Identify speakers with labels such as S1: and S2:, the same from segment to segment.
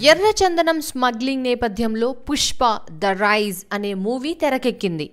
S1: ఎర్రచందనం స్మగ్లింగ్ నేపథ్యంలో Pushpa the rise అనే మూవీ తెరకెక్కింది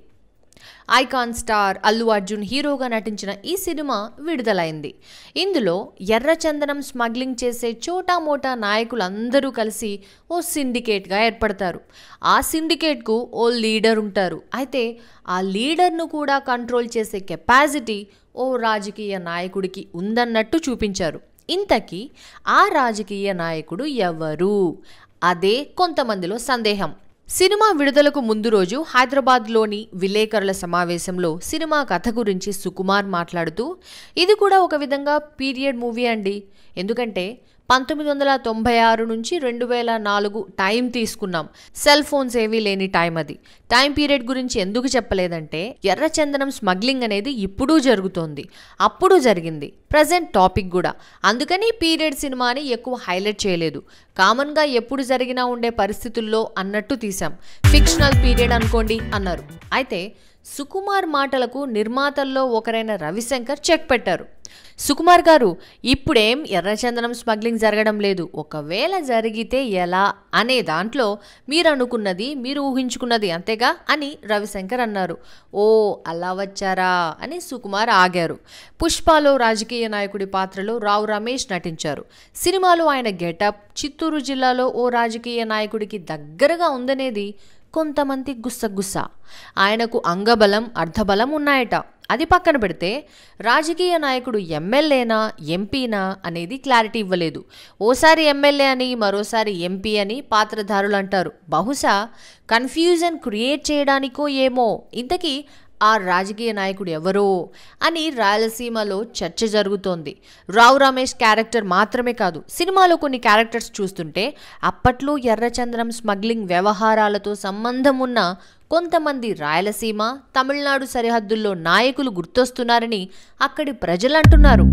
S1: ఐకాన్ స్టార్ అల్లు అర్జున్ హీరోగా నటించిన ఈ సినిమా విడుదలైంది ఇందులో ఎర్రచందనం స్మగ్లింగ్ చేసే చోటా మోటా నాయకులందరూ కలిసి ఓ సిండికేట్గా ఏర్పడతారు ఆ సిండికేట్కు ఓ లీడర్ ఉంటారు అయితే ఆ లీడర్ను కూడా కంట్రోల్ చేసే కెపాసిటీ ఓ రాజకీయ నాయకుడికి ఉందన్నట్టు చూపించారు ఇంతకీ ఆ రాజకీయ నాయకుడు ఎవరు అదే కొంతమందిలో సందేహం సినిమా విడుదలకు ముందు రోజు హైదరాబాద్లోని విలేకరుల సమావేశంలో సినిమా కథ గురించి సుకుమార్ మాట్లాడుతూ ఇది కూడా ఒక విధంగా పీరియడ్ మూవీ అండి ఎందుకంటే పంతొమ్మిది వందల తొంభై ఆరు నుంచి రెండు వేల నాలుగు టైం తీసుకున్నాం సెల్ ఫోన్స్ ఏవీ లేని టైం అది టైం పీరియడ్ గురించి ఎందుకు చెప్పలేదంటే ఎర్రచందనం స్మగ్లింగ్ అనేది ఇప్పుడు జరుగుతోంది అప్పుడు జరిగింది ప్రజెంట్ టాపిక్ కూడా అందుకని పీరియడ్ సినిమాని ఎక్కువ హైలైట్ చేయలేదు కామన్గా ఎప్పుడు జరిగినా ఉండే పరిస్థితుల్లో అన్నట్టు తీసాం ఫిక్షనల్ పీరియడ్ అనుకోండి అన్నారు అయితే సుకుమార్ మాటలకు నిర్మాతల్లో ఒకరైన రవిశంకర్ చెక్ పెట్టారు సుకుమార్ గారు ఇప్పుడేం ఎర్రచందనం స్మగ్లింగ్ జరగడం లేదు ఒకవేళ జరిగితే ఎలా అనే దాంట్లో మీరు అనుకున్నది మీరు ఊహించుకున్నది అంతేగా అని రవిశంకర్ అన్నారు ఓ అలా వచ్చారా అని సుకుమార్ ఆగారు పుష్పలో రాజకీయ నాయకుడి పాత్రలో రావు రమేష్ నటించారు సినిమాలో ఆయన గెటప్ చిత్తూరు జిల్లాలో ఓ రాజకీయ నాయకుడికి దగ్గరగా ఉందనేది కొంతమంది గుస్సగుస్స ఆయనకు అంగబలం అర్ధబలం ఉన్నాయట అది పక్కన పెడితే రాజకీయ నాయకుడు ఎమ్మెల్యేనా ఎంపీనా అనేది క్లారిటీ ఇవ్వలేదు ఓసారి ఎమ్మెల్యే అని మరోసారి ఎంపీ అని పాత్రధారులు అంటారు బహుశా కన్ఫ్యూజన్ క్రియేట్ చేయడానికో ఏమో ఇంతకీ ఆ రాజకీయ నాయకుడు ఎవరో అని రాయలసీమలో చర్చ జరుగుతోంది రావు రమేష్ క్యారెక్టర్ మాత్రమే కాదు సినిమాలో కొన్ని క్యారెక్టర్స్ చూస్తుంటే అప్పట్లో ఎర్రచంద్రం స్మగ్లింగ్ వ్యవహారాలతో సంబంధం ఉన్న కొంతమంది రాయలసీమ తమిళనాడు సరిహద్దుల్లో నాయకులు గుర్తొస్తున్నారని అక్కడి ప్రజలు అంటున్నారు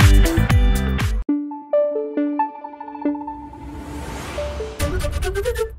S2: Thank you.